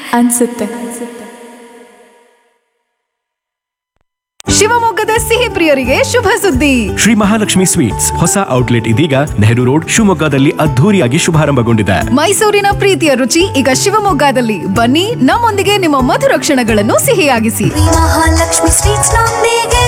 ಅನ್ಸುತ್ತೆ ಶಿವಮೊಗ್ಗದ ಸಿಹಿ ಪ್ರಿಯರಿಗೆ ಶುಭ ಸುದ್ದಿ ಶ್ರೀ ಮಹಾಲಕ್ಷ್ಮಿ ಸ್ವೀಟ್ಸ್ ಹೊಸ ಔಟ್ಲೆಟ್ ಇದೀಗ ನೆಹರು ರೋಡ್ ಶಿವಮೊಗ್ಗದಲ್ಲಿ ಅದ್ಧೂರಿಯಾಗಿ ಶುಭಾರಂಭಗೊಂಡಿದೆ ಮೈಸೂರಿನ ಪ್ರೀತಿಯ ರುಚಿ ಈಗ ಶಿವಮೊಗ್ಗದಲ್ಲಿ ಬನ್ನಿ ನಮ್ಮೊಂದಿಗೆ ನಿಮ್ಮ ಮಧುರ ಕ್ಷಣಗಳನ್ನು ಸಿಹಿಯಾಗಿಸಿ ಮಹಾಲಕ್ಷ್ಮಿ ಸ್ವೀಟ್ಸ್ ನೊಂದಿಗೆ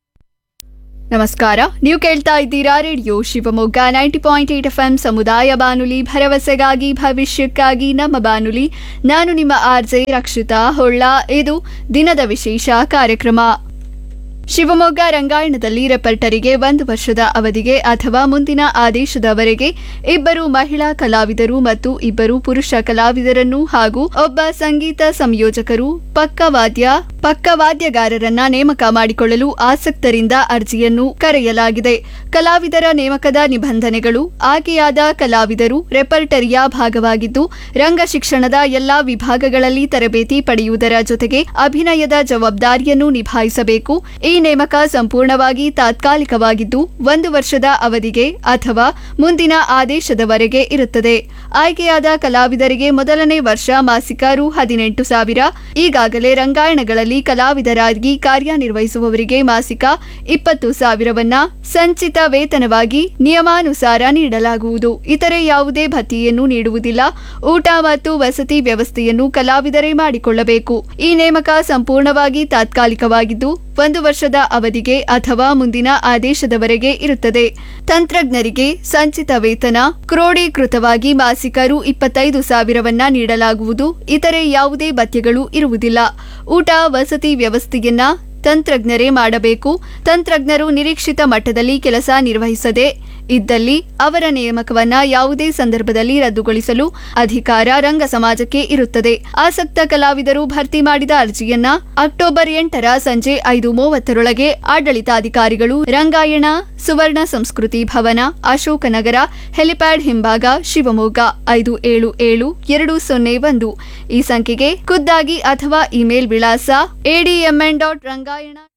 ನಮಸ್ಕಾರ ನೀವು ಕೇಳ್ತಾ ಇದ್ದೀರಾ radio Shivamogga ninety point eight F M ಸಮುದಾಯ ಬಾನುಲಿ ಭರವಸೆಗಾಗಿ ಭವಿಷ್ಯಕ್ಕಾಗಿ ನಮ್ಮ ಬಾನುಲಿ ನಾನು ನಿಮ್ಮ ಆರ್ ಜೆ ರಕ್ಷಿತಾ ಹೊಳ್ಳ ಇದು ದಿನದ ವಿಶೇಷ ಕಾರ್ಯಕ್ರಮ ಶಿವಮೊಗ್ಗ ರಂಗಾಯಣದಲ್ಲಿ ರೆಪರ್ಟರಿಗೆ ಒಂದು ವರ್ಷದ ಅವಧಿಗೆ ಅಥವಾ ಮುಂದಿನ ಆದೇಶದವರೆಗೆ ಇಬ್ಬರು ಮಹಿಳಾ ಕಲಾವಿದರು ಮತ್ತು ಇಬ್ಬರು ಪುರುಷ ಕಲಾವಿದರನ್ನು ಹಾಗೂ ಒಬ್ಬ ಸಂಗೀತ ಸಂಯೋಜಕರು ಪಕ್ಕವಾದ್ಯ ಪಕ್ಕವಾದ್ಯಗಾರರನ್ನ ನೇಮಕ ಮಾಡಿಕೊಳ್ಳಲು ಆಸಕ್ತರಿಂದ ಅರ್ಜಿಯನ್ನು ಕರೆಯಲಾಗಿದೆ ಕಲಾವಿದರ ನೇಮಕದ ನಿಬಂಧನೆಗಳು ಆಯ್ಕೆಯಾದ ಕಲಾವಿದರು ರೆಪರ್ಟರಿಯ ಭಾಗವಾಗಿದ್ದು ರಂಗ ಶಿಕ್ಷಣದ ಎಲ್ಲಾ ವಿಭಾಗಗಳಲ್ಲಿ ತರಬೇತಿ ಪಡೆಯುವುದರ ಜೊತೆಗೆ ಅಭಿನಯದ ಜವಾಬ್ದಾರಿಯನ್ನು ನಿಭಾಯಿಸಬೇಕು ಈ ನೇಮಕ ಸಂಪೂರ್ಣವಾಗಿ ತಾತ್ಕಾಲಿಕವಾಗಿದ್ದು ಒಂದು ವರ್ಷದ ಅವಧಿಗೆ ಅಥವಾ ಮುಂದಿನ ಆದೇಶದವರೆಗೆ ಇರುತ್ತದೆ ಆಯ್ಕೆಯಾದ ಕಲಾವಿದರಿಗೆ ಮೊದಲನೇ ವರ್ಷ ಮಾಸಿಕ ರು ಹದಿನೆಂಟು ಸಾವಿರ ಈಗಾಗಲೇ ರಂಗಾಯಣಗಳಲ್ಲಿ ಕಲಾವಿದರಾಗಿ ಕಾರ್ಯನಿರ್ವಹಿಸುವವರಿಗೆ ಮಾಸಿಕ ಇಪ್ಪತ್ತು ಸಾವಿರವನ್ನ ಸಂಚಿತ ವೇತನವಾಗಿ ನಿಯಮಾನುಸಾರ ನೀಡಲಾಗುವುದು ಇತರೆ ಯಾವುದೇ ಭತ್ಯೆಯನ್ನು ನೀಡುವುದಿಲ್ಲ ಊಟ ಮತ್ತು ವಸತಿ ವ್ಯವಸ್ಥೆಯನ್ನು ಕಲಾವಿದರೇ ಮಾಡಿಕೊಳ್ಳಬೇಕು ಈ ನೇಮಕ ಸಂಪೂರ್ಣವಾಗಿ ತಾತ್ಕಾಲಿಕವಾಗಿದ್ದು ಒಂದು ವರ್ಷದ ಅವಧಿಗೆ ಅಥವಾ ಮುಂದಿನ ಆದೇಶದವರೆಗೆ ಇರುತ್ತದೆ ತಂತ್ರಜ್ಞರಿಗೆ ಸಂಚಿತ ವೇತನ ಕ್ರೋಢೀಕೃತವಾಗಿ ಮಾಸಿಕ ರು ಇಪ್ಪತ್ತೈದು ಸಾವಿರವನ್ನ ನೀಡಲಾಗುವುದು ಇತರೆ ಯಾವುದೇ ಭತ್ಯೆಗಳು ಇರುವುದಿಲ್ಲ ಊಟ ವಸತಿ ವ್ಯವಸ್ಥೆಯನ್ನ ತಂತ್ರಜ್ಞರೇ ಮಾಡಬೇಕು ತಂತ್ರಜ್ಞರು ನಿರೀಕ್ಷಿತ ಮಟ್ಟದಲ್ಲಿ ಕೆಲಸ ನಿರ್ವಹಿಸದೆ ಇದ್ದಲ್ಲಿ ಅವರ ನೇಮಕವನ್ನ ಯಾವುದೇ ಸಂದರ್ಭದಲ್ಲಿ ರದ್ದುಗೊಳಿಸಲು ಅಧಿಕಾರ ರಂಗ ಸಮಾಜಕ್ಕೆ ಇರುತ್ತದೆ ಆಸಕ್ತ ಕಲಾವಿದರು ಭರ್ತಿ ಮಾಡಿದ ಅರ್ಜಿಯನ್ನ ಅಕ್ಟೋಬರ್ ಎಂಟರ ಸಂಜೆ ಐದು ಮೂವತ್ತರೊಳಗೆ ಆಡಳಿತಾಧಿಕಾರಿಗಳು ರಂಗಾಯಣ ಸುವರ್ಣ ಸಂಸ್ಕೃತಿ ಭವನ ಅಶೋಕನಗರ ಹೆಲಿಪ್ಯಾಡ್ ಹಿಂಭಾಗ ಶಿವಮೊಗ್ಗ ಐದು ಏಳು ಏಳು ಎರಡು ಸೊನ್ನೆ ಒಂದು ಈ ಸಂಖ್ಯೆಗೆ ಖುದ್ದಾಗಿ ಅಥವಾ ಇಮೇಲ್ ವಿಳಾಸ ಎಡಿಎಂಎನ್ ಡಾಟ್ ರಂಗಾಯಣ